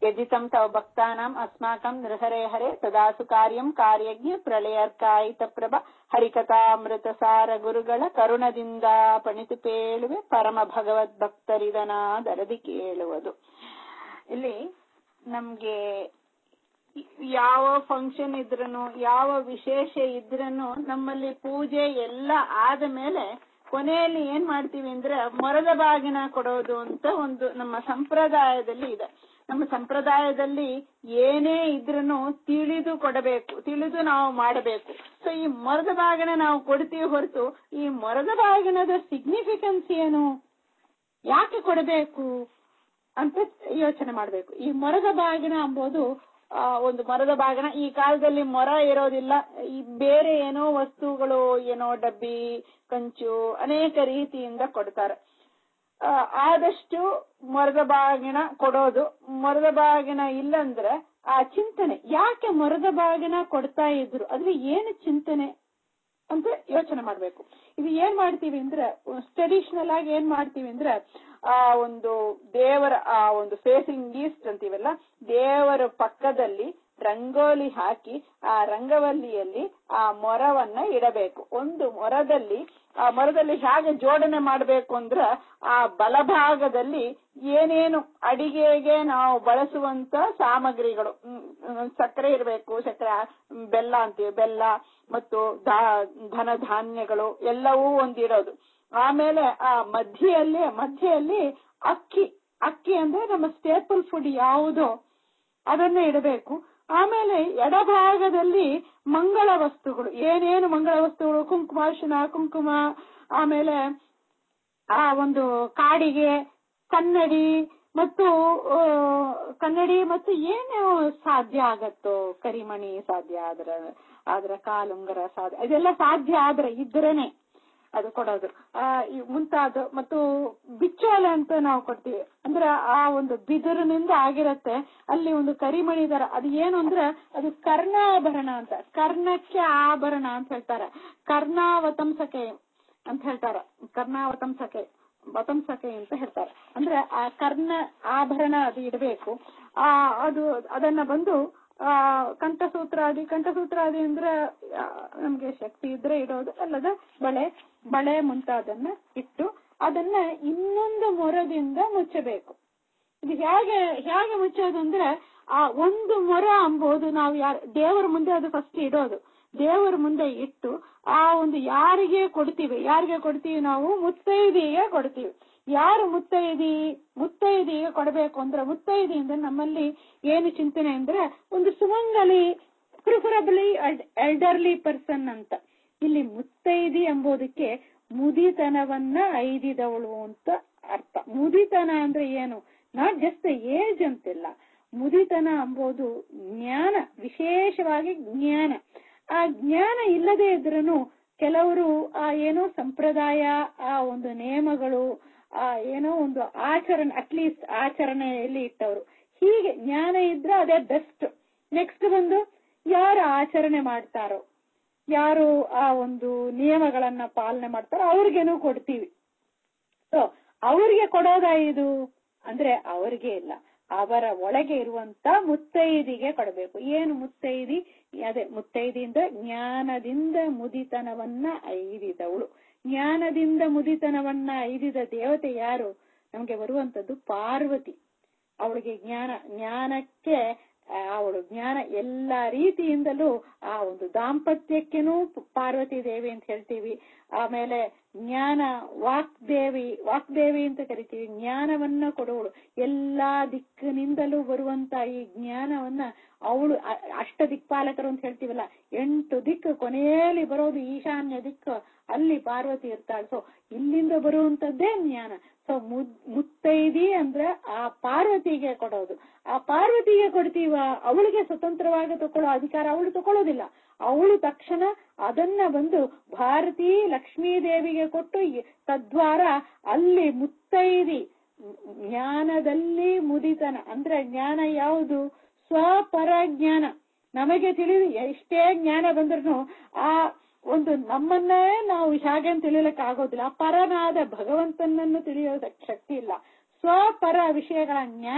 ವ್ಯಜಿತಂ ತವ ಭಕ್ತಾನಾಂ ಅಸ್ಮಾಕಂ ನೃಹರೇ ಹರೇ ತದಾಸು ಕಾರ್ಯಂ ಕಾರ್ಯಜ್ಞ ಪ್ರಳಯರ್ಕಾಯಿತ ಪ್ರಭ ಹರಿಕಥಾಮೃತ ಸಾರ ಗುರುಗಳ ಕರುಣದಿಂದ ಪಣಿತು ಪೇಳುವೆ ಪರಮ ಭಗವದ್ ಭಕ್ತರಿದನಾದರದಿ ಕೇಳುವುದು ಇಲ್ಲಿ ನಮ್ಗೆ ಯಾವ ಫಂಕ್ಷನ್ ಇದ್ರನು ಯಾವ ವಿಶೇಷ ಇದ್ರನು ನಮ್ಮಲ್ಲಿ ಪೂಜೆ ಎಲ್ಲ ಆದ ಮೇಲೆ ಕೊನೆಯಲ್ಲಿ ಏನ್ ಮಾಡ್ತೀವಿ ಅಂದ್ರೆ ಮರದ ಬಾಗಿನ ಕೊಡೋದು ಅಂತ ಒಂದು ನಮ್ಮ ಸಂಪ್ರದಾಯದಲ್ಲಿ ಇದೆ ನಮ್ಮ ಸಂಪ್ರದಾಯದಲ್ಲಿ ಏನೇ ಇದ್ರೂ ತಿಳಿದು ಕೊಡಬೇಕು ತಿಳಿದು ನಾವು ಮಾಡಬೇಕು ಸೊ ಈ ಮರದ ಬಾಗಿನ ನಾವು ಕೊಡ್ತೀವಿ ಹೊರತು ಈ ಮರದ ಬಾಗಿನದ ಸಿಗ್ನಿಫಿಕೆನ್ಸ್ ಏನು ಯಾಕೆ ಕೊಡಬೇಕು ಅಂತ ಯೋಚನೆ ಮಾಡಬೇಕು ಈ ಮರದ ಬಾಗಿನ ಎಂಬುದು ಆ, ಒಂದು ಮರದ ಬಾಗಿನ ಈ ಕಾಲದಲ್ಲಿ ಮರ ಇರೋದಿಲ್ಲ ಈ ಬೇರೆ ಏನೋ ವಸ್ತುಗಳು ಏನೋ ಡಬ್ಬಿ ಕಂಚು ಅನೇಕ ರೀತಿಯಿಂದ ಕೊಡ್ತಾರೆ ಆ, ಆದಷ್ಟು ಮರದ ಬಾಗಿನ ಕೊಡೋದು ಮರದ ಬಾಗಿನ ಇಲ್ಲಂದ್ರೆ ಆ ಚಿಂತನೆ ಯಾಕೆ ಮರದ ಬಾಗಿನ ಕೊಡ್ತಾ ಇದ್ರು ಅದ್ರ ಏನು ಚಿಂತನೆ ಅಂತ ಯೋಚನೆ ಮಾಡ್ಬೇಕು ಇದು ಏನ್ ಮಾಡ್ತೀವಿ ಅಂದ್ರೆ ಟ್ರೆಡಿಷನಲ್ ಆಗಿ ಏನ್ ಮಾಡ್ತೀವಿ ಅಂದ್ರೆ ಆ ಒಂದು ದೇವರ ಆ ಒಂದು ಫೇಸಿಂಗ್ ಈಸ್ಟ್ ಅಂತೀವಲ್ಲ ದೇವರ ಪಕ್ಕದಲ್ಲಿ ರಂಗೋಲಿ ಹಾಕಿ ಆ ರಂಗವಲ್ಲಿಯಲ್ಲಿ ಆ ಮೊರವನ್ನ ಇಡಬೇಕು ಒಂದು ಮೊರದಲ್ಲಿ ಆ ಮರದಲ್ಲಿ ಹೇಗೆ ಜೋಡಣೆ ಮಾಡಬೇಕು ಅಂದ್ರೆ ಆ ಬಲಭಾಗದಲ್ಲಿ ಏನೇನು ಅಡಿಗೆಗೆ ನಾವು ಬಳಸುವಂತ ಸಾಮಗ್ರಿಗಳು ಹ್ಮ್, ಹ್ಮ್, ಸಕ್ಕರೆ ಇರಬೇಕು ಸಕ್ಕರೆ ಹ್ಮ್, ಬೆಲ್ಲ ಅಂತೀವಿ ಬೆಲ್ಲ ಮತ್ತು ದಾ- ಧನ ಧಾನ್ಯಗಳು ಎಲ್ಲವೂ ಒಂದಿರೋದು ಆಮೇಲೆ ಆ ಮಧ್ಯೆಯಲ್ಲಿ ಮಧ್ಯೆಯಲ್ಲಿ ಅಕ್ಕಿ ಅಕ್ಕಿ ಅಂದ್ರೆ ನಮ್ಮ ಸ್ಟೇಪಲ್ ಫುಡ್ ಯಾವುದೋ ಅದನ್ನ ಇಡಬೇಕು ಆಮೇಲೆ ಎಡಭಾಗದಲ್ಲಿ ಮಂಗಳ ವಸ್ತುಗಳು ಏನೇನು ಮಂಗಳ ವಸ್ತುಗಳು ಕುಂಕುಮ ಅರಿಶಿನ ಕುಂಕುಮ ಆಮೇಲೆ ಆ ಒಂದು ಕಾಡಿಗೆ ಕನ್ನಡಿ ಮತ್ತು ಆ, ಕನ್ನಡಿ ಮತ್ತು ಏನು ಸಾಧ್ಯ ಆಗತ್ತೋ ಕರಿಮಣಿ ಸಾಧ್ಯ ಆದ್ರ ಆದ್ರ ಕಾಲುಂಗರ ಸಾಧ್ಯ ಇದೆಲ್ಲ ಸಾಧ್ಯ ಆದ್ರೆ ಇದ್ರೇನೆ ಅದು ಕೊಡೋದು ಆ ಈ ಮುಂತಾದ ಮತ್ತು ಬಿಚ್ಚೋಲೆ ಅಂತ ನಾವು ಕೊಡ್ತೀವಿ ಅಂದ್ರೆ ಆ ಒಂದು ಬಿದಿರಿನಿಂದ ಆಗಿರತ್ತೆ ಅಲ್ಲಿ ಒಂದು ಕರಿಮಣಿ ತರ ಅದು ಏನು ಅಂದ್ರೆ ಅದು ಕರ್ಣಾಭರಣ ಅಂತ ಕರ್ಣಕ್ಕೆ ಆಭರಣ ಅಂತ ಹೇಳ್ತಾರೆ ಕರ್ಣಾವತಂಸಕೆ ಅಂತ ಹೇಳ್ತಾರೆ ಕರ್ಣಾವತಂಸಕೆ ವತಂಸಕೆ ಅಂತ ಹೇಳ್ತಾರೆ ಅಂದ್ರೆ ಆ ಕರ್ಣ ಆಭರಣ ಅದು ಇಡಬೇಕು ಆ ಅದು ಅದನ್ನ ಬಂದು ಆ ಕಂಠಸೂತ್ರಾದಿ ಕಂಠಸೂತ್ರಾದಿ ಅಂದ್ರೆ ಆ, ನಮ್ಗೆ ಶಕ್ತಿ ಇದ್ರೆ ಇಡೋದು ಅಲ್ಲದ ಬಳೆ ಬಳೆ ಮುಂತಾದನ್ನ ಇಟ್ಟು ಅದನ್ನ ಇನ್ನೊಂದು ಮೊರದಿಂದ ಮುಚ್ಚಬೇಕು ಇದು ಹೇಗೆ ಹೇಗೆ ಮುಚ್ಚೋದು ಅಂದ್ರೆ ಆ ಒಂದು ಮೊರ ಅಂಬೋದು ನಾವು ಯಾರ ದೇವರ ಮುಂದೆ ಅದು ಫಸ್ಟ್ ಇಡೋದು ದೇವರ ಮುಂದೆ ಇಟ್ಟು ಆ ಒಂದು ಯಾರಿಗೆ ಕೊಡ್ತೀವಿ ಯಾರಿಗೆ ಕೊಡ್ತೀವಿ ನಾವು ಮುತ್ತೈದೆಗೆ ಕೊಡ್ತೀವಿ ಯಾರು ಮುತ್ತೈದಿ ಮುತ್ತೈದಿಗೆ ಕೊಡಬೇಕು ಅಂದ್ರೆ ಮುತ್ತೈದಿ ಅಂದ್ರೆ ನಮ್ಮಲ್ಲಿ ಏನು ಚಿಂತನೆ ಅಂದ್ರೆ ಒಂದು ಸುಮಂಗಲಿ ಪ್ರಿಫರಬಲಿ ಎಲ್ಡರ್ಲಿ ಪರ್ಸನ್ ಅಂತ ಇಲ್ಲಿ ಮುತ್ತೈದಿ ಎಂಬುದಕ್ಕೆ ಮುದಿತನವನ್ನ ಐದಿದವಳು ಅಂತ ಅರ್ಥ ಮುದಿತನ ಅಂದ್ರೆ ಏನು ನಾಟ್ ಜಸ್ಟ್ ಏಜ್ ಅಂತಿಲ್ಲ ಮುದಿತನ ಎಂಬುದು ಜ್ಞಾನ ವಿಶೇಷವಾಗಿ ಜ್ಞಾನ ಆ ಜ್ಞಾನ ಇಲ್ಲದೆ ಇದ್ರೂ ಕೆಲವರು ಆ ಏನೋ ಸಂಪ್ರದಾಯ ಆ ಒಂದು ನಿಯಮಗಳು ಆ ಏನೋ ಒಂದು ಆಚರಣೆ ಅಟ್ಲೀಸ್ಟ್ ಆಚರಣೆಯಲ್ಲಿ ಇಟ್ಟವರು ಹೀಗೆ ಜ್ಞಾನ ಇದ್ರೆ ಅದೇ ಬೆಸ್ಟ್ ನೆಕ್ಸ್ಟ್ ಬಂದು ಯಾರು ಆಚರಣೆ ಮಾಡ್ತಾರೋ ಯಾರು ಆ ಒಂದು ನಿಯಮಗಳನ್ನ ಪಾಲನೆ ಮಾಡ್ತಾರೋ ಅವ್ರಿಗೇನು ಕೊಡ್ತೀವಿ ಸೊ ಅವ್ರಿಗೆ ಕೊಡೋದ ಇದು ಅಂದ್ರೆ ಅವ್ರಿಗೆ ಇಲ್ಲ ಅವರ ಒಳಗೆ ಇರುವಂತ ಮುತ್ತೈದಿಗೆ ಕೊಡಬೇಕು ಏನು ಮುತ್ತೈದಿ ಅದೇ ಮುತ್ತೈದಿಯಿಂದ ಜ್ಞಾನದಿಂದ ಮುದಿತನವನ್ನ ಐದಿದವಳು ಜ್ಞಾನದಿಂದ ಮುದಿತನವನ್ನ ಐದಿದ ದೇವತೆ ಯಾರು ನಮ್ಗೆ ಬರುವಂತದ್ದು ಪಾರ್ವತಿ ಅವಳಿಗೆ ಜ್ಞಾನ ಜ್ಞಾನಕ್ಕೆ ಆ, ಅವಳು ಜ್ಞಾನ ಎಲ್ಲಾ ರೀತಿಯಿಂದಲೂ ಆ ಒಂದು ದಾಂಪತ್ಯಕ್ಕೇನೂ ಪಾರ್ವತಿ ದೇವಿ ಅಂತ ಹೇಳ್ತೀವಿ ಆಮೇಲೆ ಜ್ಞಾನ ವಾಕ್ದೇವಿ ವಾಕ್ದೇವಿ ಅಂತ ಕರಿತೀವಿ ಜ್ಞಾನವನ್ನ ಕೊಡುವಳು ಎಲ್ಲಾ ದಿಕ್ಕಿನಿಂದಲೂ ಬರುವಂತ ಈ ಜ್ಞಾನವನ್ನ ಅವಳು ಅ- ಅಷ್ಟ ದಿಕ್ಪಾಲಕರು ಅಂತ ಹೇಳ್ತೀವಲ್ಲ ಎಂಟು ದಿಕ್ಕು ಕೊನೆಯಲ್ಲಿ ಬರೋದು ಈಶಾನ್ಯ ದಿಕ್ಕು ಅಲ್ಲಿ ಪಾರ್ವತಿ ಇರ್ತಾಳೆ ಸೊ ಇಲ್ಲಿಂದ ಬರುವಂತದ್ದೇ ಜ್ಞಾನ ಸೊ ಮುತ್ತೈದಿ ಅಂದ್ರೆ ಆ ಪಾರ್ವತಿಗೆ ಕೊಡೋದು ಆ ಪಾರ್ವತಿಗೆ ಕೊಡ್ತೀವ ಅವಳಿಗೆ ಸ್ವತಂತ್ರವಾಗಿ ತಕೊಳ್ಳೋ ಅಧಿಕಾರ ಅವಳು ತಕೊಳ್ಳೋದಿಲ್ಲ ಅವಳು ತಕ್ಷಣ ಅದನ್ನ ಬಂದು ಭಾರತೀ ಲಕ್ಷ್ಮೀ ದೇವಿಗೆ ಕೊಟ್ಟು ಈ- ತದ್ವಾರ ಅಲ್ಲಿ ಮುತ್ತೈದಿ ಜ್ಞಾನದಲ್ಲಿ ಮುದಿತನ ಅಂದ್ರೆ ಜ್ಞಾನ ಯಾವುದು ಸ್ವಪರ ಜ್ಞಾನ ನಮಗೆ ತಿಳಿದು ಎಷ್ಟೇ ಜ್ಞಾನ ಬಂದ್ರು ಆ ಒಂದು ನಮ್ಮನ್ನೇ ನಾವು ಹೇಗೆ ಅಂತ ತಿಳಿಯಲಿಕ್ಕೆ ಆಗೋದಿಲ್ಲ ಆ ಪರನಾದ ಭಗವಂತನನ್ನು ತಿಳಿಯೋದಕ್ಕೆ ಶಕ್ತಿ ಇಲ್ಲ ಸ್ವಪರ ವಿಷಯಗಳ ಜ್ಞಾನ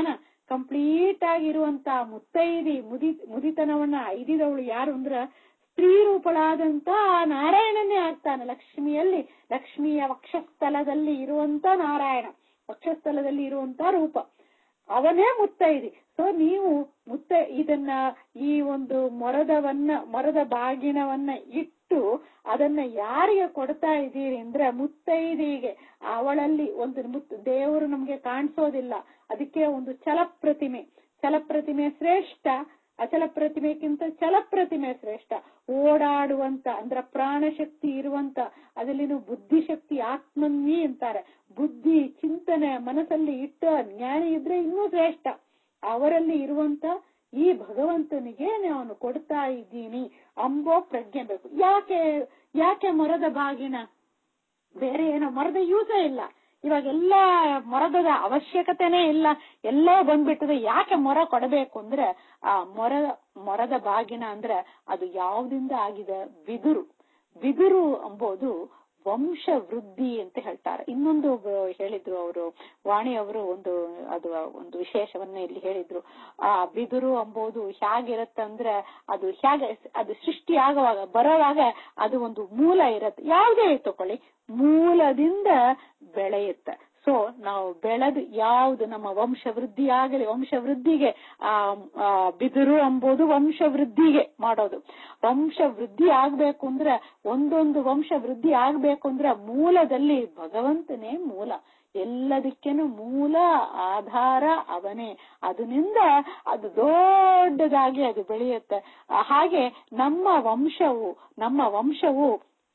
ಕಂಪ್ಲೀಟ್ ಆಗಿರುವಂತ ಮುತ್ತೈದಿ ಮುದಿ ಮುದಿತನವನ್ನ ಐದಿದವಳು ಯಾರು ಅಂದ್ರ ಸ್ತ್ರೀ ರೂಪಳಾದಂತ ಆ ನಾರಾಯಣನೇ ಆಗ್ತಾನೆ ಲಕ್ಷ್ಮಿಯಲ್ಲಿ ಲಕ್ಷ್ಮಿಯ ವಕ್ಷಸ್ಥಲದಲ್ಲಿ ಇರುವಂತ ನಾರಾಯಣ ವಕ್ಷಸ್ಥಲದಲ್ಲಿ ಇರುವಂತ ರೂಪ ಅವನೇ ಮುತ್ತೈದಿ ಸೊ ನೀವು ಮುತ್ತ ಇದನ್ನ ಈ ಒಂದು ಮೊರದವನ್ನ ಮೊರದ ಬಾಗಿಣವನ್ನ ಇಟ್ಟು ಅದನ್ನ ಯಾರಿಗೆ ಕೊಡ್ತಾ ಇದ್ದೀರಿ ಅಂದ್ರೆ ಮುತ್ತೈದಿಗೆ ಅವಳಲ್ಲಿ ಒಂದು ಮುತ್ ದೇವರು ನಮ್ಗೆ ಕಾಣಿಸೋದಿಲ್ಲ ಅದಕ್ಕೆ ಒಂದು ಛಲಪ್ರತಿಮೆ ಛಲಪ್ರತಿಮೆ ಶ್ರೇಷ್ಠ ಅಚಲ ಪ್ರತಿಮೆಗಿಂತ ಛಲ ಪ್ರತಿಮೆ ಶ್ರೇಷ್ಠ ಓಡಾಡುವಂತ ಅಂದ್ರ ಪ್ರಾಣಶಕ್ತಿ ಇರುವಂತ ಅದರಲ್ಲಿನ ಬುದ್ಧಿಶಕ್ತಿ ಆತ್ಮನ್ವಿ ಅಂತಾರೆ ಬುದ್ಧಿ ಚಿಂತನೆ ಮನಸ್ಸಲ್ಲಿ ಇಟ್ಟ ಜ್ಞಾನ ಇದ್ರೆ ಇನ್ನೂ ಶ್ರೇಷ್ಠ ಅವರಲ್ಲಿ ಇರುವಂತ ಈ ಭಗವಂತನಿಗೆ ನಾನು ಕೊಡ್ತಾ ಇದ್ದೀನಿ ಅಂಬೋ ಪ್ರಜ್ಞೆ ಬೇಕು ಯಾಕೆ ಯಾಕೆ ಮೊರದ ಬಾಗಿನ ಬೇರೆ ಏನೋ ಮರದ ಯೂಸೇ ಇಲ್ಲ ಇವಾಗೆಲ್ಲ ಮೊರದದ ಅವಶ್ಯಕತೆನೇ ಇಲ್ಲ ಎಲ್ಲೋ ಬಂದ್ಬಿಟ್ಟದೆ ಯಾಕೆ ಮೊರ ಕೊಡಬೇಕು ಅಂದ್ರೆ ಆ ಮೊರ ಮೊರದ ಬಾಗಿನ ಅಂದ್ರೆ ಅದು ಯಾವ್ದಿಂದ ಆಗಿದೆ ಬಿದುರು ಬಿದುರು ಎಂಬುದು ವಂಶ ವೃದ್ಧಿ ಅಂತ ಹೇಳ್ತಾರೆ ಇನ್ನೊಂದು ಹೇಳಿದ್ರು ಅವರು ವಾಣಿ ಅವರು ಒಂದು ಅದು ಒಂದು ವಿಶೇಷವನ್ನ ಇಲ್ಲಿ ಹೇಳಿದ್ರು ಆ ಬಿದುರು ಎಂಬುದು ಹೇಗಿರತ್ತಂದ್ರೆ ಅದು ಹೇಗೆ ಅದು ಸೃಷ್ಟಿ ಆಗುವಾಗ ಬರೋವಾಗ ಅದು ಒಂದು ಮೂಲ ಇರತ್ತೆ ಯಾವುದೇ ತಕೊಳ್ಳಿ ಮೂಲದಿಂದ ಬೆಳೆಯುತ್ತೆ ಸೊ ನಾವು ಬೆಳೆದು ಯಾವುದು ನಮ್ಮ ವಂಶ ವೃದ್ಧಿ ಆಗಲಿ ವಂಶ ವೃದ್ಧಿಗೆ ಆ ಬಿದಿರು ಎಂಬುದು ವಂಶ ವೃದ್ಧಿಗೆ ಮಾಡೋದು ವಂಶ ವೃದ್ಧಿ ಆಗ್ಬೇಕು ಅಂದ್ರೆ ಒಂದೊಂದು ವಂಶ ವೃದ್ಧಿ ಆಗ್ಬೇಕು ಅಂದ್ರೆ ಮೂಲದಲ್ಲಿ ಭಗವಂತನೇ ಮೂಲ ಎಲ್ಲದಕ್ಕೇನು ಮೂಲ ಆಧಾರ ಅವನೇ ಅದರಿಂದ ಅದು ದೊಡ್ಡದಾಗಿ ಅದು ಬೆಳೆಯುತ್ತೆ ಹಾಗೆ ನಮ್ಮ ವಂಶವು ನಮ್ಮ ವಂಶವು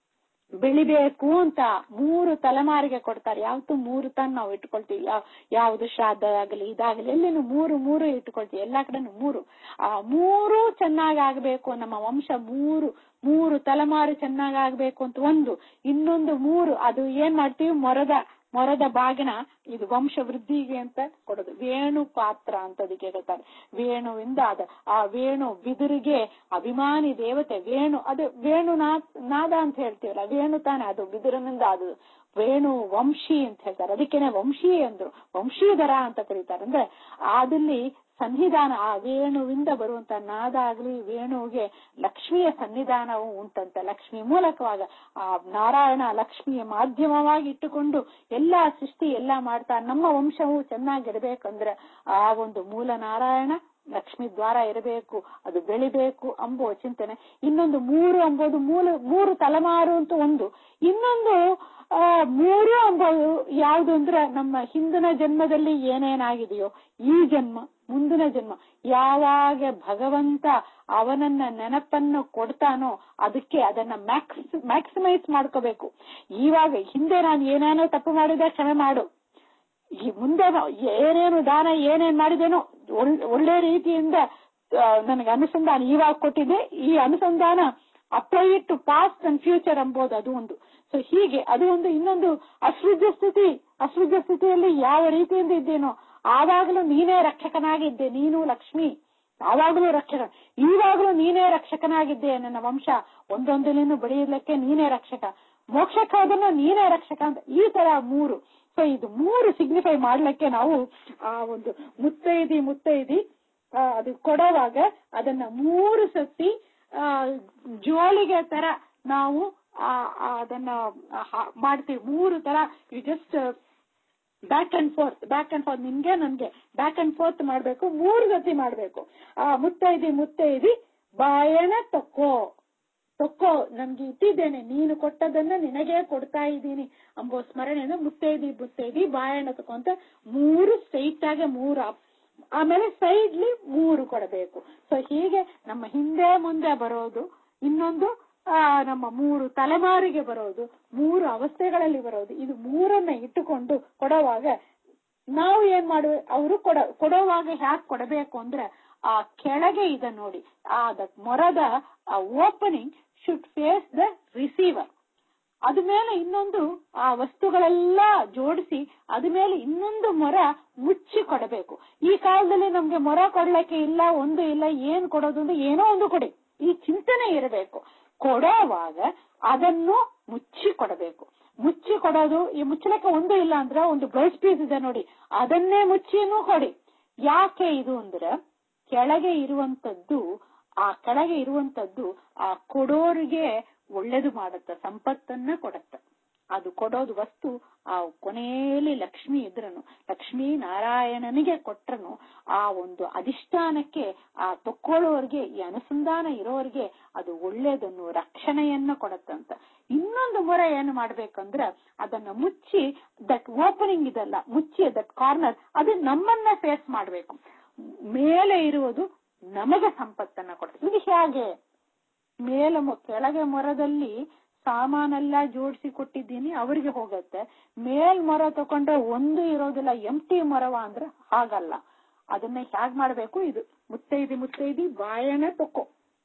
ಬೆಳಿಬೇಕು ಅಂತ ಮೂರು ತಲೆಮಾರಿಗೆ ಕೊಡ್ತಾರೆ ಯಾವತ್ತು ಮೂರು ತನ ನಾವು ಇಟ್ಕೊಳ್ತೀವಿ ಯಾವ ಯಾವ್ದು ಶ್ರಾದ್ದ ಆಗಲಿ ಇದಾಗಲಿ ಎಲ್ಲಿನೂ ಮೂರು ಮೂರು ಇಟ್ಕೊಳ್ತೀವಿ ಎಲ್ಲಾ ಕಡೆನೂ ಮೂರು ಆ ಮೂರು ಚೆನ್ನಾಗಿ ಆಗ್ಬೇಕು ನಮ್ಮ ವಂಶ ಮೂರು ಮೂರು ತಲೆಮಾರು ಚೆನ್ನಾಗಿ ಆಗ್ಬೇಕು ಅಂತ ಒಂದು ಇನ್ನೊಂದು ಮೂರು ಅದು ಏನ್ ಮಾಡ್ತೀವಿ ಮೊರದ ಮೊರದ ಬಾಗಿನ ಇದು ವಂಶ ವೃದ್ಧಿಗೆ ಅಂತ ಕೊಡೋದು ವೇಣು ಪಾತ್ರ ಅಂತ ಅದಕ್ಕೆ ಹೇಳ್ತಾರೆ ವೇಣುವಿಂದ ಅದ ಆ ವೇಣು ಬಿದಿರಿಗೆ ಅಭಿಮಾನಿ ದೇವತೆ ವೇಣು ಅದು ವೇಣು ನಾದ ಅಂತ ಹೇಳ್ತೀವಲ್ಲ ವೇಣು ತಾನೆ ಅದು ಬಿದಿರಿನಿಂದ ಅದು ವೇಣು ವಂಶಿ ಅಂತ ಹೇಳ್ತಾರೆ ಅದಕ್ಕೇನೆ ವಂಶಿ ಅಂದ್ರು ವಂಶೀಧರ ಅಂತ ಕರೀತಾರೆ ಅಂದ್ರೆ ಅದಲ್ಲಿ ಸನ್ನಿಧಾನ ಆ ವೇಣುವಿಂದ ಬರುವಂತ ನಾದ ಆಗ್ಲಿ ವೇಣುವಿಗೆ ಲಕ್ಷ್ಮಿಯ ಸನ್ನಿಧಾನವು ಉಂಟಂತೆ ಲಕ್ಷ್ಮಿ ಮೂಲಕವಾಗ ಆ ನಾರಾಯಣ ಲಕ್ಷ್ಮಿಯ ಮಾಧ್ಯಮವಾಗಿ ಇಟ್ಟುಕೊಂಡು ಎಲ್ಲಾ ಸೃಷ್ಟಿ ಎಲ್ಲಾ ಮಾಡ್ತಾ ನಮ್ಮ ವಂಶವು ಚೆನ್ನಾಗಿರ್ಬೇಕಂದ್ರೆ ಆ ಒಂದು ಮೂಲ ನಾರಾಯಣ ಲಕ್ಷ್ಮಿ ದ್ವಾರ ಇರಬೇಕು ಅದು ಬೆಳಿಬೇಕು ಅಂಬುವ ಚಿಂತನೆ ಇನ್ನೊಂದು ಮೂರು ಅಂಬೋದು ಮೂಲ ಮೂರು ತಲೆಮಾರು ಅಂತ ಒಂದು ಇನ್ನೊಂದು ಆ ಮೂರು ಅಂಬೋದು ಯಾವುದು ಅಂದ್ರೆ ನಮ್ಮ ಹಿಂದಿನ ಜನ್ಮದಲ್ಲಿ ಏನೇನಾಗಿದೆಯೋ ಈ ಜನ್ಮ ಮುಂದಿನ ಜನ್ಮ ಯಾವಾಗ ಭಗವಂತ ಅವನನ್ನ ನೆನಪನ್ನು ಕೊಡ್ತಾನೋ ಅದಕ್ಕೆ ಅದನ್ನ ಮ್ಯಾಕ್ಸ್ ಮ್ಯಾಕ್ಸಿಮೈಸ್ ಮಾಡ್ಕೋಬೇಕು ಇವಾಗ ಹಿಂದೆ ನಾನು ಏನೇನೋ ತಪ್ಪು ಮಾಡಿದೆ ಕ್ಷಮೆ ಮಾಡು ಈ ಮುಂದೆ ಏನೇನು ದಾನ ಏನೇನ್ ಮಾಡಿದೇನೋ ಒಳ್ಳೆ ರೀತಿಯಿಂದ ನನಗೆ ಅನುಸಂಧಾನ ಇವಾಗ ಕೊಟ್ಟಿದೆ ಈ ಅನುಸಂಧಾನ apply it to past and future ಎಂಬುದು ಅದು ಒಂದು ಸೊ ಹೀಗೆ ಅದು ಒಂದು ಇನ್ನೊಂದು ಅಶ್ರುಜ ಸ್ಥಿತಿ ಅಶ್ರುಜ ಸ್ಥಿತಿಯಲ್ಲಿ ಯಾವ ರೀತಿಯಿಂದ ಇದ್ದೇನೋ ಆವಾಗಲೂ ನೀನೇ ರಕ್ಷಕನಾಗಿದ್ದೆ ನೀನು ಲಕ್ಷ್ಮಿ ಆವಾಗಲೂ ರಕ್ಷಕ ಈವಾಗಲೂ ನೀನೇ ರಕ್ಷಕನಾಗಿದ್ದೆ ನನ್ನ ವಂಶ ಒಂದೊಂದಿನೂ ಬೆಳೆಯಲಿಕ್ಕೆ ನೀನೇ ರಕ್ಷಕ ಮೋಕ್ಷಕ್ಕೆ ಹೋದನ್ನು ನೀನೇ ರಕ್ಷಕ ಅಂತ ಈ ತರ ಮೂರು ಸೊ ಇದು ಮೂರು ಸಿಗ್ನಿಫೈ ಮಾಡ್ಲಿಕ್ಕೆ ನಾವು ಆ ಒಂದು ಮುತ್ತೈದಿ ಮುತ್ತೈದಿ ಅದು ಕೊಡುವಾಗ ಅದನ್ನ ಮೂರು ಸತಿ ಆ ಜೋಳಿಗೆ ತರ ನಾವು ಅದನ್ನ ಮಾಡ್ತೀವಿ ಮೂರು ತರ you just back and forth back and forth ನಿನ್ಗೆ ನನ್ಗೆ ಬ್ಯಾಕ್ ಅಂಡ್ ಫೋರ್ತ್ ಮಾಡ್ಬೇಕು ಮೂರು ಸತಿ ಮಾಡ್ಬೇಕು ಆ ಮುತ್ತೈದಿ ಮುತ್ತೈದಿ ಬಾಯಣ ತಕ್ಕೋ ತಕ್ಕೋ ನನ್ಗೆ ಇಟ್ಟಿದ್ದೇನೆ ನೀನು ಕೊಟ್ಟದನ್ನ ನಿನಗೆ ಕೊಡ್ತಾ ಇದ್ದೀನಿ ಅಂಬೋ ಸ್ಮರಣೆಯನ್ನು ಮುತ್ತೈದಿ ಮುತ್ತೈದಿ ಬಾಯಣ ತಕ್ಕೋ ಅಂತ ಮೂರು ಸ್ಟ್ರೈಟ್ ಆಗಿ ಮೂರು ಆಮೇಲೆ ಸೈಡ್ಲಿ ಮೂರು ಕೊಡಬೇಕು ಸೊ ಹೀಗೆ ನಮ್ಮ ಹಿಂದೆ ಮುಂದೆ ಬರೋದು ಇನ್ನೊಂದು ಆ ನಮ್ಮ ಮೂರು ತಲೆಮಾರಿಗೆ ಬರೋದು ಮೂರು ಅವಸ್ಥೆಗಳಲ್ಲಿ ಬರೋದು ಇದು ಮೂರನ್ನ ಇಟ್ಟುಕೊಂಡು ಕೊಡುವಾಗ ನಾವು ಏನ್ ಮಾಡುವ ಅವರು ಕೊಡ ಕೊಡುವಾಗ ಹ್ಯಾಕ್ ಕೊಡಬೇಕು ಅಂದ್ರೆ ಆ ಕೆಳಗೆ ಇದೆ ನೋಡಿ ಆ ಮೊರದ ಆ opening should face the receiver ಅದ ಮೇಲೆ ಇನ್ನೊಂದು ಆ ವಸ್ತುಗಳೆಲ್ಲ ಜೋಡಿಸಿ ಅದ ಮೇಲೆ ಇನ್ನೊಂದು ಮೊರ ಮುಚ್ಚಿ ಕೊಡಬೇಕು ಈ ಕಾಲದಲ್ಲಿ ನಮ್ಗೆ ಮೊರ ಕೊಡ್ಲಿಕ್ಕೆ ಇಲ್ಲ ಒಂದು ಇಲ್ಲ ಏನ್ ಕೊಡೋದು ಅಂದ್ರೆ ಏನೋ ಒಂದು ಕೊಡಿ ಈ ಚಿಂತನೆ ಇರಬೇಕು ಕೊಡೋವಾಗ ಅದನ್ನು ಮುಚ್ಚಿ ಕೊಡಬೇಕು ಮುಚ್ಚಿ ಕೊಡೋದು ಈ ಮುಚ್ಚಲಕ್ಕೆ ಒಂದು ಇಲ್ಲ ಅಂದ್ರೆ ಒಂದು ಬ್ಲೌಸ್ ಪೀಸ್ ಇದೆ ನೋಡಿ ಅದನ್ನೇ ಮುಚ್ಚಿನೂ ಕೊಡಿ ಯಾಕೆ ಇದು ಅಂದ್ರೆ ಕೆಳಗೆ ಇರುವಂತದ್ದು ಆ ಕೆಳಗೆ ಇರುವಂತದ್ದು ಆ ಕೊಡೋರಿಗೆ ಒಳ್ಳೇದು ಮಾಡುತ್ತ ಸಂಪತ್ತನ್ನ ಕೊಡುತ್ತ ಅದು ಕೊಡೋದು ವಸ್ತು ಆ ಕೊನೆಯಲ್ಲಿ ಲಕ್ಷ್ಮಿ ಇದ್ರನು ಲಕ್ಷ್ಮೀ ನಾರಾಯಣನಿಗೆ ಕೊಟ್ರನು ಆ ಒಂದು ಅಧಿಷ್ಠಾನಕ್ಕೆ ಆ ತಕ್ಕೊಳ್ಳೋರ್ಗೆ ಈ ಅನುಸಂಧಾನ ಇರೋರ್ಗೆ ಅದು ಒಳ್ಳೇದನ್ನು ರಕ್ಷಣೆಯನ್ನ ಕೊಡತ್ತಂತ ಇನ್ನೊಂದು ಮೊರೆ ಏನು ಮಾಡ್ಬೇಕಂದ್ರ ಅದನ್ನ ಮುಚ್ಚಿ ದಟ್ ಓಪನಿಂಗ್ ಇದಲ್ಲ ಮುಚ್ಚಿ ದಟ್ ಕಾರ್ನರ್ ಅದು ನಮ್ಮನ್ನ ಫೇಸ್ ಮಾಡ್ಬೇಕು ಮೇಲೆ ಇರುವುದು ನಮಗೆ ಸಂಪತ್ತನ್ನ ಕೊಡುತ್ತೆ ಇದು ಹೇಗೆ ಮೇಲೆ ಮೊ- ಕೆಳಗೆ ಮೊರದಲ್ಲಿ ಸಾಮಾನೆಲ್ಲ ಜೋಡಿಸಿ ಕೊಟ್ಟಿದ್ದೀನಿ ಅವರಿಗೆ ಹೋಗತ್ತೆ ಮೇಲ್ ಮೊರ ತಕೊಂಡ್ರೆ ಒಂದು ಇರೋದಿಲ್ಲ ಎಂಟಿ ಮೊರವ ಅಂದ್ರೆ ಹಾಗಲ್ಲ ಅದನ್ನ ಹ್ಯಾಗ್ ಮಾಡ್ಬೇಕು ಇದು ಮುತ್ತೈದಿ ಮುತ್ತೈದಿ ಬಾಯಣ ತಕ್ಕೋ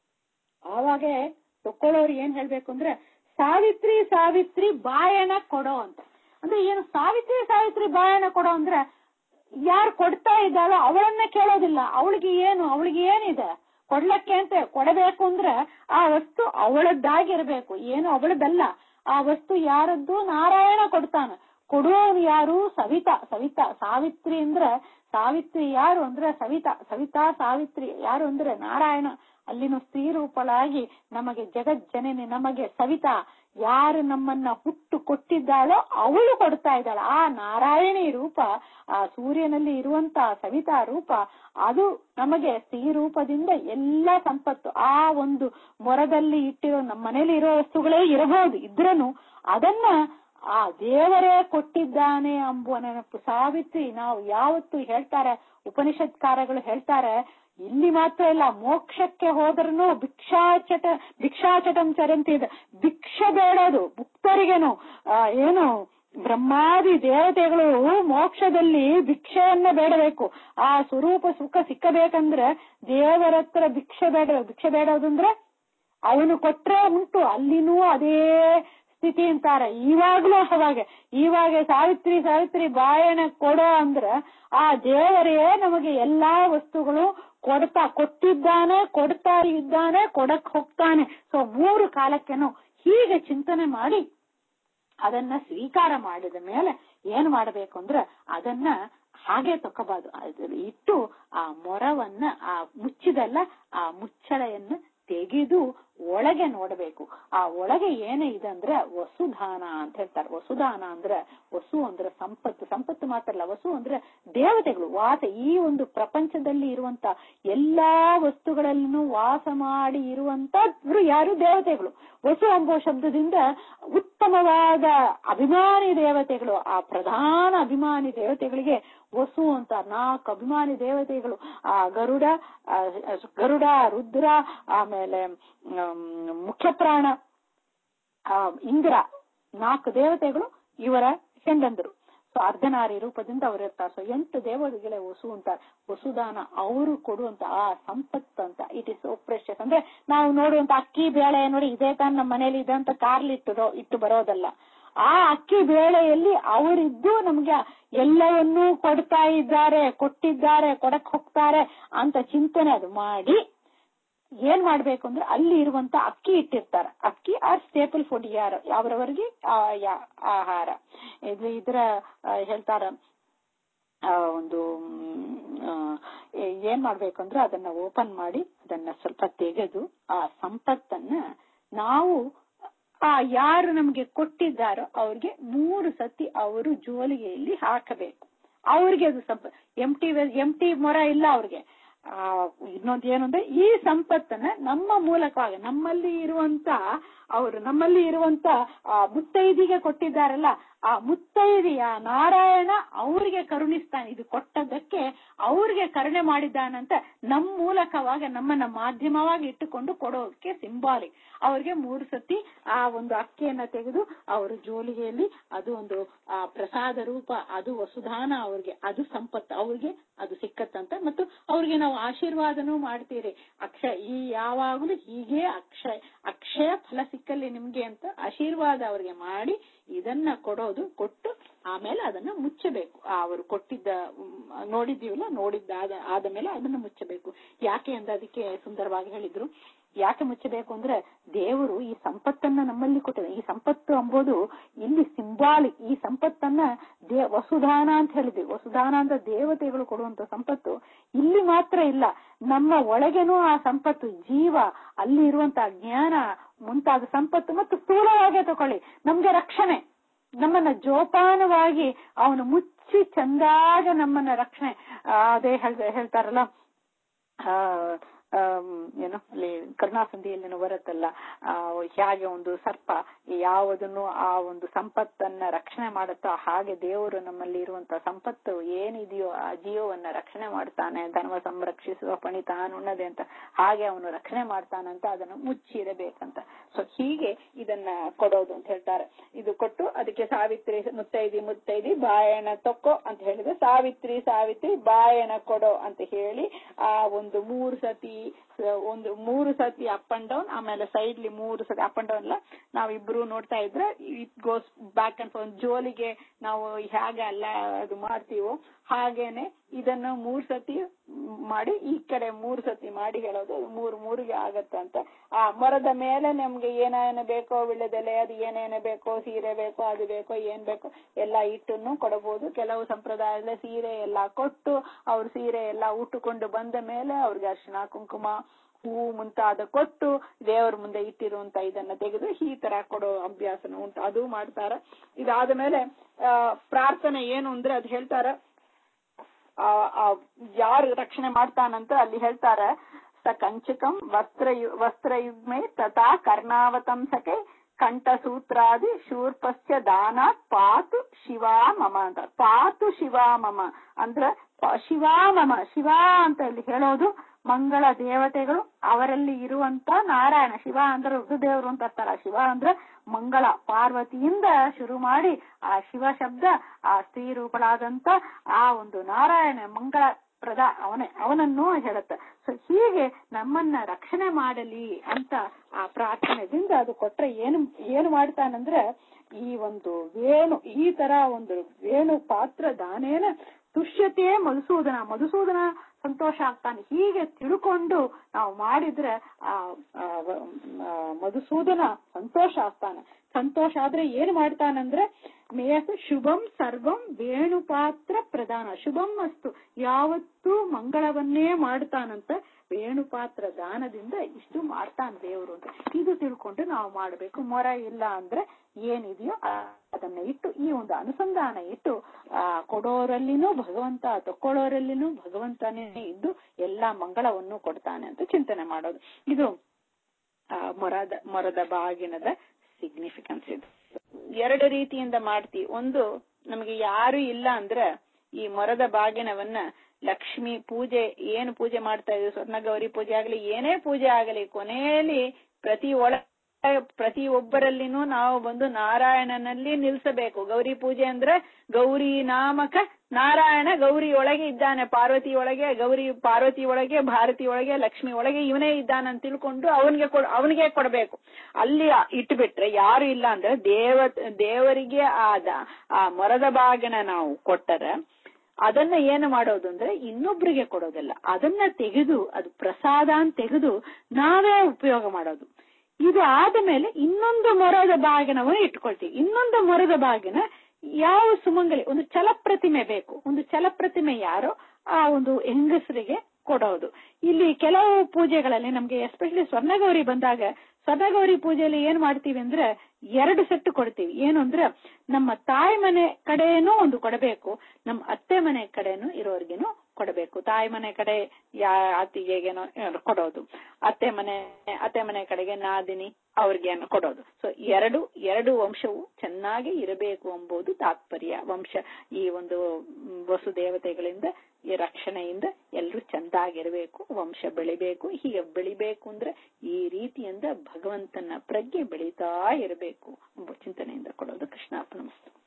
ಆವಾಗೆ ತಕ್ಕೊಳ್ಳೋರು ಏನ್ ಹೇಳ್ಬೇಕು ಅಂದ್ರೆ ಸಾವಿತ್ರಿ ಸಾವಿತ್ರಿ ಬಾಯಣ ಕೊಡೋ ಅಂತ ಅಂದ್ರೆ ಏನು ಸಾವಿತ್ರಿ ಸಾವಿತ್ರಿ ಬಾಯಣ ಕೊಡೋ ಅಂದ್ರೆ ಯಾರು ಕೊಡ್ತಾ ಇದ್ದಾಳೋ ಅವಳನ್ನ ಕೇಳೋದಿಲ್ಲ ಅವಳಿಗೆ ಏನು ಅವಳಿಗೆ ಏನಿದೆ ಕೊಡ್ಲಕ್ಕೆ ಅಂತ ಕೊಡಬೇಕು ಅಂದ್ರೆ ಆ ವಸ್ತು ಅವಳದ್ದಾಗಿರ್ಬೇಕು ಏನು ಅವಳದಲ್ಲ ಆ ವಸ್ತು ಯಾರದ್ದು ನಾರಾಯಣ ಕೊಡ್ತಾನ ಕೊಡುವವನು ಯಾರು ಸವಿತಾ ಸವಿತಾ ಸಾವಿತ್ರಿ ಅಂದ್ರೆ ಸಾವಿತ್ರಿ ಯಾರು ಅಂದ್ರೆ ಸವಿತಾ ಸವಿತಾ ಸಾವಿತ್ರಿ ಯಾರು ಅಂದ್ರೆ ನಾರಾಯಣ ಅಲ್ಲಿನ ಸ್ತ್ರೀ ರೂಪಳಾಗಿ ನಮಗೆ ಜಗಜ್ಜನನಿ ನಮಗೆ ಸವಿತಾ ಯಾರು ನಮ್ಮನ್ನ ಹುಟ್ಟು ಕೊಟ್ಟಿದ್ದಾಳೋ ಅವಳು ಕೊಡ್ತಾ ಇದ್ದಾಳ ಆ ನಾರಾಯಣಿ ರೂಪ ಆ ಸೂರ್ಯನಲ್ಲಿ ಇರುವಂತ ಸವಿತಾ ರೂಪ ಅದು ನಮಗೆ ಸ್ತ್ರೀ ರೂಪದಿಂದ ಎಲ್ಲ ಸಂಪತ್ತು ಆ ಒಂದು ಮೊರದಲ್ಲಿ ಇಟ್ಟಿರೋ ನಮ್ಮ ಮನೇಲಿ ಇರೋ ವಸ್ತುಗಳೇ ಇರಬಹುದು ಇದ್ರನು ಅದನ್ನ ಆ ದೇವರೇ ಕೊಟ್ಟಿದ್ದಾನೆ ಎಂಬುವ ನೆನಪು ಸಾವಿತ್ರಿ ನಾವು ಯಾವತ್ತು ಹೇಳ್ತಾರೆ ಉಪನಿಷತ್ಕಾರಗಳು ಹೇಳ್ತಾರೆ ಇಲ್ಲಿ ಮಾತ್ರ ಇಲ್ಲ ಮೋಕ್ಷಕ್ಕೆ ಹೋದ್ರೂ ಭಿಕ್ಷಾಚಟ ಭಿಕ್ಷಾಚಟಂ ಚರಂತಿ ಇದೆ ಭಿಕ್ಷೆ ಬೇಡೋದು ಭಕ್ತರಿಗೇನು ಆ, ಏನು ಬ್ರಹ್ಮಾದಿ ದೇವತೆಗಳು ಮೋಕ್ಷದಲ್ಲಿ ಭಿಕ್ಷೆಯನ್ನ ಬೇಡಬೇಕು ಆ ಸ್ವರೂಪ ಸುಖ ಸಿಕ್ಕಬೇಕಂದ್ರೆ ದೇವರ ಹತ್ರ ಭಿಕ್ಷೆ ಬೇಡ ಭಿಕ್ಷೆ ಬೇಡೋದಂದ್ರೆ ಅವನು ಕೊಟ್ರೆ ಉಂಟು ಅಲ್ಲಿನೂ ಅದೇ ಸ್ಥಿತಿ ಅಂತಾರೆ ಇವಾಗ್ಲೂ ಹಾಗೆ ಇವಾಗ ಸಾವಿತ್ರಿ ಸಾವಿತ್ರಿ ಬಾಯಣ ಕೊಡೋ ಅಂದ್ರ ಆ ದೇವರೇ ನಮಗೆ ಎಲ್ಲಾ ವಸ್ತುಗಳು ಕೊಡ್ತಾ ಕೊಟ್ಟಿದ್ದಾನೆ ಕೊಡ್ತಾ ಇದ್ದಾನೆ ಕೊಡಕ್ ಹೋಗ್ತಾನೆ ಸೊ ಮೂರು ಕಾಲಕ್ಕೆನು ಹೀಗೆ ಚಿಂತನೆ ಮಾಡಿ ಅದನ್ನ ಸ್ವೀಕಾರ ಮಾಡಿದ ಮೇಲೆ ಏನ್ ಮಾಡಬೇಕು ಅಂದ್ರೆ ಅದನ್ನ ಹಾಗೆ ತಕೋಬಾರ್ದು ಅದ್ರ ಇಟ್ಟು ಆ ಮೊರವನ್ನ ಆ ಮುಚ್ಚಿದಲ್ಲ ಆ ಮುಚ್ಚಳೆಯನ್ನ ತೆಗೆದು ಒಳಗೆ ನೋಡಬೇಕು ಆ ಒಳಗೆ ಏನೇ ಇದೆ ಅಂದ್ರೆ ವಸುಧಾನ ಅಂತ ಹೇಳ್ತಾರೆ ವಸುದಾನ ಅಂದ್ರೆ ವಸು ಅಂದ್ರೆ ಸಂಪತ್ತು ಸಂಪತ್ತು ಮಾತ್ರ ಅಲ್ಲ ವಸು ಅಂದ್ರೆ ದೇವತೆಗಳು ವಾಸ ಈ ಒಂದು ಪ್ರಪಂಚದಲ್ಲಿ ಇರುವಂತ ಎಲ್ಲಾ ವಸ್ತುಗಳಲ್ಲೂ ವಾಸ ಮಾಡಿ ಇರುವಂತವ್ರು ಯಾರು ದೇವತೆಗಳು ವಸು ಎಂಬುವ ಶಬ್ದದಿಂದ ಉತ್ತಮವಾದ ಅಭಿಮಾನಿ ದೇವತೆಗಳು ಆ ಪ್ರಧಾನ ಅಭಿಮಾನಿ ದೇವತೆಗಳಿಗೆ ವಸು ಅಂತ ನಾಲ್ಕು ಅಭಿಮಾನಿ ದೇವತೆಗಳು ಆ ಗರುಡ ಆ, ಗರುಡ ರುದ್ರ ಆಮೇಲೆ ಆಮ್, ಮುಖ್ಯಪ್ರಾಣ ಆ, ಇಂದ್ರ ನಾಲ್ಕು ದೇವತೆಗಳು ಇವರ ಹೆಂಡಂದರು ಸೊ ಅರ್ಧನಾರಿ ರೂಪದಿಂದ ಅವರು ಇರ್ತಾರೆ ಸೊ ಎಂಟು ದೇವತೆಗಳೇ ವಸು ಅಂತಾರೆ ವಸುದಾನ ಅವರು ಕೊಡುವಂತ ಆ ಸಂಪತ್ತು ಅಂತ ಇಟ್ ಇಸ್ ಸೋ ಪ್ರೆಷಸ್ ಅಂದ್ರೆ ನಾವು ನೋಡುವಂತ ಅಕ್ಕಿ ಬೇಳೆ ನೋಡಿ ಇದೇ ತಾನು ನಮ್ಮ ಮನೇಲಿ ಇದೆ ಅಂತ ಕಾರ್ಲಿ ಇಟ್ಟು ಇಟ್ಟು ಬರೋದಲ್ಲ ಆ ಅಕ್ಕಿ ಬೇಳೆಯಲ್ಲಿ ಅವರಿದ್ದು ನಮ್ಗೆ ಎಲ್ಲವನ್ನೂ ಕೊಡ್ತಾ ಇದ್ದಾರೆ ಕೊಟ್ಟಿದ್ದಾರೆ ಕೊಡಕ್ ಹೋಗ್ತಾರೆ ಅಂತ ಚಿಂತನೆ ಅದು ಮಾಡಿ ಏನ್ ಮಾಡ್ಬೇಕು ಅಂದ್ರೆ ಅಲ್ಲಿ ಇರುವಂತ ಅಕ್ಕಿ ಇಟ್ಟಿರ್ತಾರ ಅಕ್ಕಿ ಆರ್ ಸ್ಟೇಪಲ್ ಫುಡ್ ಯಾರು ಅವರವರಿಗೆ ಆಹಾರ ಇದು ಇದ್ರ ಆ, ಹೇಳ್ತಾರ ಆ, ಒಂದು ಮ್, ಆ, ಏ- ಏನ್ ಮಾಡ್ಬೇಕಂದ್ರೆ ಅದನ್ನ ಓಪನ್ ಮಾಡಿ ಅದನ್ನ ಸ್ವಲ್ಪ ತೆಗೆದು ಆ ಸಂಪತ್ತನ್ನ ನಾವು ಆ ಯಾರು ನಮ್ಗೆ ಕೊಟ್ಟಿದ್ದಾರೋ ಅವ್ರಿಗೆ ಮೂರು ಸತಿ ಅವರು ಜೋಲಿಗೆಯಲ್ಲಿ ಹಾಕಬೇಕು ಅವ್ರಿಗೆ ಅದು ಸಂಪ ಎಂಟಿ ಎಂಟಿ ಮೊರ ಇಲ್ಲ ಅವ್ರಿಗೆ ಆ ಇನ್ನೊಂದು ಏನು ಅಂದ್ರೆ ಈ ಸಂಪತ್ತನ್ನ ನಮ್ಮ ಮೂಲಕವಾಗಿ ನಮ್ಮಲ್ಲಿ ಇರುವಂತ ಅವರು ನಮ್ಮಲ್ಲಿ ಇರುವಂತ ಆ ಮುತ್ತೈದಿಗೆ ಕೊಟ್ಟಿದ್ದಾರಲ್ಲ ಆ ಮುತ್ತೈದಿಯ ನಾರಾಯಣ ಅವ್ರಿಗೆ ಕರುಣಿಸ್ತಾನೆ ಇದು ಕೊಟ್ಟದ್ದಕ್ಕೆ ಅವ್ರಿಗೆ ಕರುಣೆ ಮಾಡಿದ್ದಾನಂತ ನಮ್ಮ ಮೂಲಕವಾಗಿ ನಮ್ಮನ್ನ ಮಾಧ್ಯಮವಾಗಿ ಇಟ್ಟುಕೊಂಡು ಕೊಡೋದಕ್ಕೆ ಸಿಂಬಾಲಿಕ್ ಅವ್ರಿಗೆ ಮೂರು ಸತಿ ಆ ಒಂದು ಅಕ್ಕಿಯನ್ನ ತೆಗೆದು ಅವರು ಜೋಲಿಗೆಯಲ್ಲಿ ಅದು ಒಂದು ಆ ಪ್ರಸಾದ ರೂಪ ಅದು ವಸುಧಾನ ಅವ್ರಿಗೆ ಅದು ಸಂಪತ್ತು ಅವ್ರಿಗೆ ಅದು ಸಿಕ್ಕತ್ತಂತ ಮತ್ತು ಅವ್ರಿಗೆ ನಾವು ಆಶೀರ್ವಾದನೂ ಮಾಡ್ತೀರಿ ಅಕ್ಷಯ ಈ ಯಾವಾಗಲೂ ಹೀಗೆ ಅಕ್ಷಯ ಅಕ್ಷಯ ಫಲ ಸಿಕ್ಕಲ್ಲಿ ನಿಮ್ಗೆ ಅಂತ ಆಶೀರ್ವಾದ ಅವ್ರಿಗೆ ಮಾಡಿ ಇದನ್ನ ಕೊಡೋದು ಕೊಟ್ಟು ಆಮೇಲೆ ಅದನ್ನ ಮುಚ್ಚಬೇಕು ಆ ಅವರು ಕೊಟ್ಟಿದ್ದ ಮ್, ನೋಡಿದೀವಲ್ಲ ನೋಡಿದ್ದ ಆದ- ಆದ ಮೇಲೆ ಅದನ್ನ ಮುಚ್ಚಬೇಕು ಯಾಕೆ ಅಂತ ಅದಕ್ಕೆ ಸುಂದರವಾಗಿ ಹೇಳಿದ್ರು ಯಾಕೆ ಮುಚ್ಚಬೇಕು ಅಂದ್ರೆ ದೇವರು ಈ ಸಂಪತ್ತನ್ನ ನಮ್ಮಲ್ಲಿ ಕೊಟ್ಟಿದೆ ಈ ಸಂಪತ್ತು ಎಂಬುದು ಇಲ್ಲಿ ಸಿಂಬಾಲಿಕ್ ಈ ಸಂಪತ್ತನ್ನ ದೇ ವಸುದಾನ ಅಂತ ಹೇಳಿದ್ವಿ ವಸುದಾನ ಅಂತ ದೇವತೆಗಳು ಕೊಡುವಂತ ಸಂಪತ್ತು ಇಲ್ಲಿ ಮಾತ್ರ ಇಲ್ಲ ನಮ್ಮ ಒಳಗೇನೂ ಆ ಸಂಪತ್ತು ಜೀವ ಅಲ್ಲಿ ಇರುವಂತಹ ಜ್ಞಾನ ಮುಂತಾದ ಸಂಪತ್ತು ಮತ್ತು ಸ್ಥೂಲವಾಗೇ ತಕೊಳ್ಳಿ ನಮ್ಗೆ ರಕ್ಷಣೆ ನಮ್ಮನ್ನ ಜೋಪಾನವಾಗಿ ಅವನು ಮುಚ್ಚಿ ಚಂದಾಗ ನಮ್ಮನ್ನ ರಕ್ಷಣೆ ಆ, ಅದೇ ಹೇಳ್- ಹೇಳ್ತಾರಲ್ಲ ಆ ಆಮ್, ಏನು ಅಲ್ಲಿ ಕರುಣಾಸಂಧಿಯಲ್ಲಿ ಬರುತ್ತಲ್ಲ ಆ ಹೇಗೆ ಒಂದು ಸರ್ಪ ಯಾವುದನ್ನು ಆ ಒಂದು ಸಂಪತ್ತನ್ನ ರಕ್ಷಣೆ ಮಾಡುತ್ತೋ ಹಾಗೆ ದೇವರು ನಮ್ಮಲ್ಲಿ ಇರುವಂತ ಸಂಪತ್ತು ಏನಿದೆಯೋ ಆ ಜೀವವನ್ನ ರಕ್ಷಣೆ ಮಾಡ್ತಾನೆ ಧರ್ಮ ಸಂರಕ್ಷಿಸುವ ಪಣಿ ತಾನುಣ್ಣದೆ ಅಂತ ಹಾಗೆ ಅವನು ರಕ್ಷಣೆ ಮಾಡ್ತಾನಂತ ಅದನ್ನು ಮುಚ್ಚಿರಬೇಕಂತ ಸೊ ಹೀಗೆ ಇದನ್ನ ಕೊಡೋದು ಅಂತ ಹೇಳ್ತಾರೆ ಇದು ಕೊಟ್ಟು ಅದಕ್ಕೆ ಸಾವಿತ್ರಿ ಮುತ್ತೈದಿ ಮುತ್ತೈದಿ ಬಾಯಣ ತೊಕ್ಕೋ ಅಂತ ಹೇಳಿದ್ರೆ ಸಾವಿತ್ರಿ ಸಾವಿತ್ರಿ ಬಾಯಣ ಕೊಡೋ ಅಂತ ಹೇಳಿ ಆ ಒಂದು ಮೂರು ಸತಿ ಸ- ಒಂದು ಮೂರು ಸತಿ ಅಪ್ ಅಂಡ್ ಡೌನ್ ಆಮೇಲೆ ಸೈಡ್ಲಿ ಮೂರು ಸತಿ ಅಪ್ ಅಂಡ್ ಡೌನ್ ಅಲ್ಲ ನಾವಿಬ್ರು ನೋಡ್ತಾ ಇದ್ರೆ it goes back and forth ಜೋಲಿಗೆ ನಾವು ಹೇಗೆ ಅಲ್ಲ ಅದು ಮಾಡ್ತೀವೋ ಹಾಗೇನೆ ಇದನ್ನ ಮೂರ್ ಸತಿ ಮಾಡಿ ಈ ಕಡೆ ಮೂರ್ ಸತಿ ಮಾಡಿ ಹೇಳೋದು ಅದು ಮೂರ್ ಮೂರಿಗೆ ಆಗತ್ತೆ ಅಂತ ಆ ಮರದ ಮೇಲೆ ನಮ್ಗೆ ಏನೇನು ಬೇಕೋ ವಿಳ್ಯದೆಲೆ ಅದು ಏನೇನು ಬೇಕೋ ಸೀರೆ ಬೇಕೋ ಅದು ಬೇಕೋ ಏನ್ ಬೇಕೋ ಎಲ್ಲ ಇಟ್ಟನ್ನು ಕೊಡಬಹುದು ಕೆಲವು ಸಂಪ್ರದಾಯದಲ್ಲಿ ಸೀರೆ ಎಲ್ಲ ಕೊಟ್ಟು ಅವ್ರ ಸೀರೆ ಎಲ್ಲ ಉಟ್ಟುಕೊಂಡು ಬಂದ ಮೇಲೆ ಅವ್ರಿಗೆ ಅರ್ಶಿನ ಕುಂಕುಮ ಹೂ ಮುಂತಾದ ಕೊಟ್ಟು ದೇವರ ಮುಂದೆ ಇಟ್ಟಿರುವಂತ ಇದನ್ನ ತೆಗೆದು ಈ ತರ ಕೊಡೋ ಅಭ್ಯಾಸನ ಉಂಟು ಅದು ಮಾಡ್ತಾರ ಇದಾದ ಮೇಲೆ ಆ, ಪ್ರಾರ್ಥನೆ ಏನು ಅಂದ್ರೆ ಅದು ಹೇಳ್ತಾರ ಆ ಆ ಯಾರು ರಕ್ಷಣೆ ಮಾಡ್ತಾನಂತ ಅಲ್ಲಿ ಹೇಳ್ತಾರೆ ಸ ಕಂಚಕಂ ವಸ್ತ್ರ ವಸ್ತ್ರಯುಗ್ಮೆ ತಥಾ ಕರ್ಣಾವತಂಸಕೆ ಕಂಠಸೂತ್ರಾದಿ ಶೂರ್ಪಸ್ಯ ದಾನಾತ್ ಪಾತು ಶಿವಾ ಮಮ ಅಂತ ಪಾತು ಶಿವಾ ಮಮ ಅಂದ್ರ ಪ- ಶಿವಾ ಮಮ ಶಿವ ಅಂತ ಇಲ್ಲಿ ಹೇಳೋದು ಮಂಗಳ ದೇವತೆಗಳು ಅವರಲ್ಲಿ ಇರುವಂತ ನಾರಾಯಣ ಶಿವ ಅಂದ್ರೆ ರುದ್ರದೇವರು ಅಂತ ಅರ್ಥಲ್ಲ ಶಿವ ಅಂದ್ರೆ ಮಂಗಳ ಪಾರ್ವತಿಯಿಂದ ಶುರು ಮಾಡಿ ಆ ಶಿವ ಶಬ್ದ ಆ ಸ್ತ್ರೀ ರೂಪಳಾದಂತ ಆ ಒಂದು ನಾರಾಯಣ ಮಂಗಳ ಪ್ರದ ಅವನೇ ಅವನನ್ನು ಹೇಳುತ್ತೆ ಸೊ ಹೀಗೆ ನಮ್ಮನ್ನ ರಕ್ಷಣೆ ಮಾಡಲಿ ಅಂತ ಆ ಪ್ರಾರ್ಥನೆದಿಂದ ಅದು ಕೊಟ್ರೆ ಏನು ಏನು ಮಾಡ್ತಾನಂದ್ರೆ ಈ ಒಂದು ವೇಣು ಈ ತರ ಒಂದು ವೇಣು ಪಾತ್ರ ದಾನೇನ ತುಷ್ಯತೆ ಮಧುಸೂದನ ಮಧುಸೂದನ ಸಂತೋಷ ಆಗ್ತಾನೆ ಹೀಗೆ ತಿಳ್ಕೊಂಡು ನಾವು ಮಾಡಿದ್ರೆ ಆ ಆ, ಆ, ಮಧುಸೂದನ ಸಂತೋಷ ಆಗ್ತಾನೆ ಸಂತೋಷ ಆದ್ರೆ ಏನ್ ಮಾಡ್ತಾನಂದ್ರೆ ಮೇಯಸ ಶುಭಂ ಸರ್ವಂ ವೇಣುಪಾತ್ರ ಪ್ರಧಾನ ಶುಭಂ ಅಸ್ತು ಯಾವತ್ತೂ ಮಂಗಳವನ್ನೇ ಮಾಡ್ತಾನಂತ ವೇಣುಪಾತ್ರ ದಾನದಿಂದ ಇಷ್ಟು ಮಾಡ್ತಾನೆ ದೇವರು ಅಂತ ಇದು ತಿಳ್ಕೊಂಡು ನಾವು ಮಾಡಬೇಕು ಮೊರ ಇಲ್ಲ ಅಂದ್ರೆ ಏನಿದೆಯೋ ಆ- ಅದನ್ನ ಇಟ್ಟು ಈ ಒಂದು ಅನುಸಂಧಾನ ಇಟ್ಟು ಆ ಕೊಡೋರಲ್ಲಿನೂ ಭಗವಂತ ತಕ್ಕೊಳ್ಳೋರಲ್ಲಿನೂ ಭಗವಂತನೇ ಇದ್ದು ಎಲ್ಲಾ ಮಂಗಳವನ್ನು ಕೊಡ್ತಾನೆ ಅಂತ ಚಿಂತನೆ ಮಾಡೋದು ಇದು ಆ ಮೊರದ ಮೊರದ ಬಾಗಿನದ ಸಿಗ್ನಿಫಿಕೆನ್ಸ್ ಇದು ಎರಡು ರೀತಿಯಿಂದ ಮಾಡ್ತೀವಿ ಒಂದು ನಮಗೆ ಯಾರು ಇಲ್ಲ ಅಂದ್ರೆ ಈ ಮೊರದ ಬಾಗಿನವನ್ನ ಲಕ್ಷ್ಮಿ ಪೂಜೆ ಏನು ಪೂಜೆ ಮಾಡ್ತಾ ಇದ್ದೀವಿ ಸ್ವರ್ಣ ಗೌರಿ ಪೂಜೆ ಆಗಲಿ ಏನೇ ಪೂಜೆ ಆಗಲಿ ಕೊನೆಯಲ್ಲಿ ಪ್ರತಿ ಒಳ ಪ್ರತಿ ಒಬ್ಬರಲ್ಲಿನೂ ನಾವು ಬಂದು ನಾರಾಯಣನಲ್ಲಿ ನಿಲ್ಸಬೇಕು ಗೌರಿ ಪೂಜೆ ಅಂದ್ರೆ ಗೌರಿ ನಾಮಕ ನಾರಾಯಣ ಗೌರಿ ಒಳಗೆ ಇದ್ದಾನೆ ಪಾರ್ವತಿ ಒಳಗೆ ಗೌರಿ ಪಾರ್ವತಿ ಒಳಗೆ ಭಾರತಿ ಒಳಗೆ ಲಕ್ಷ್ಮಿ ಒಳಗೆ ಇವನೇ ಇದ್ದಾನೆ ಅಂತ ತಿಳ್ಕೊಂಡು ಅವನಿಗೆ ಕೊಡ್ ಅವನಿಗೆ ಕೊಡಬೇಕು ಅಲ್ಲಿ ಇಟ್ಬಿಟ್ರೆ ಯಾರು ಇಲ್ಲ ಅಂದ್ರೆ ದೇವ ದೇವರಿಗೆ ಆದ ಆ ಮರದ ಬಾಗಿನ ನಾವು ಕೊಟ್ಟರೆ ಅದನ್ನ ಏನು ಮಾಡೋದು ಅಂದ್ರೆ ಇನ್ನೊಬ್ರಿಗೆ ಕೊಡೋದಲ್ಲ ಅದನ್ನ ತೆಗೆದು ಅದು ಪ್ರಸಾದ ಅಂತ ತೆಗೆದು ನಾವೇ ಉಪಯೋಗ ಮಾಡೋದು ಇದು ಆದ ಮೇಲೆ ಇನ್ನೊಂದು ಮರದ ಬಾಗಿನವನ್ನು ಇಟ್ಕೊಳ್ತೀವಿ ಇನ್ನೊಂದು ಮರದ ಬಾಗಿನ ಯಾವ ಸುಮಂಗಲಿ ಒಂದು ಛಲಪ್ರತಿಮೆ ಬೇಕು ಒಂದು ಛಲಪ್ರತಿಮೆ ಯಾರೋ ಆ ಒಂದು ಹೆಂಗಸರಿಗೆ ಕೊಡೋದು ಇಲ್ಲಿ ಕೆಲವು ಪೂಜೆಗಳಲ್ಲಿ ನಮ್ಗೆ ಎಸ್ಪೆಷಲಿ ಸ್ವರ್ಣಗೌರಿ ಬಂದಾಗ ಸ್ವರ್ಣಗೌರಿ ಪೂಜೆಯಲ್ಲಿ ಏನ್ ಮಾಡ್ತೀವಿ ಅಂದ್ರೆ ಎರಡು ಸೆಟ್ ಕೊಡ್ತೀವಿ ಏನು ಅಂದ್ರೆ ನಮ್ಮ ತಾಯಿ ಮನೆ ಕಡೆನೂ ಒಂದು ಕೊಡಬೇಕು ನಮ್ಮ ಅತ್ತೆ ಮನೆ ಕಡೆನೂ ಇರೋರ್ಗೆನು ಕೊಡಬೇಕು ತಾಯಿ ಮನೆ ಕಡೆ ಯಾ ಅತ್ತಿಗೆಗೇನೋ ಏನೋ ಕೊಡೋದು ಅತ್ತೆ ಮನೆ ಅತ್ತೆ ಮನೆ ಕಡೆಗೆ ನಾದಿನಿ ಅವ್ರಿಗೇನು ಕೊಡೋದು ಸೊ ಎರಡು ಎರಡು ವಂಶವು ಚೆನ್ನಾಗಿ ಇರಬೇಕು ಎಂಬುದು ತಾತ್ಪರ್ಯ ವಂಶ ಈ ಒಂದು ಮ್, ವಸು ದೇವತೆಗಳಿಂದ ಈ ರಕ್ಷಣೆಯಿಂದ ಎಲ್ಲರೂ ಚಂದಾಗಿರಬೇಕು ವಂಶ ಬೆಳಿಬೇಕು ಹೀಗೆ ಬೆಳಿಬೇಕು ಅಂದ್ರೆ ಈ ರೀತಿಯಿಂದ ಭಗವಂತನ ಪ್ರಜ್ಞೆ ಬೆಳೀತಾ ಇರಬೇಕು ಎಂಬ ಚಿಂತನೆಯಿಂದ ಕೊಡೋದು ಕೃಷ್ಣಾರ್ಪಣ ಮಸ್ತು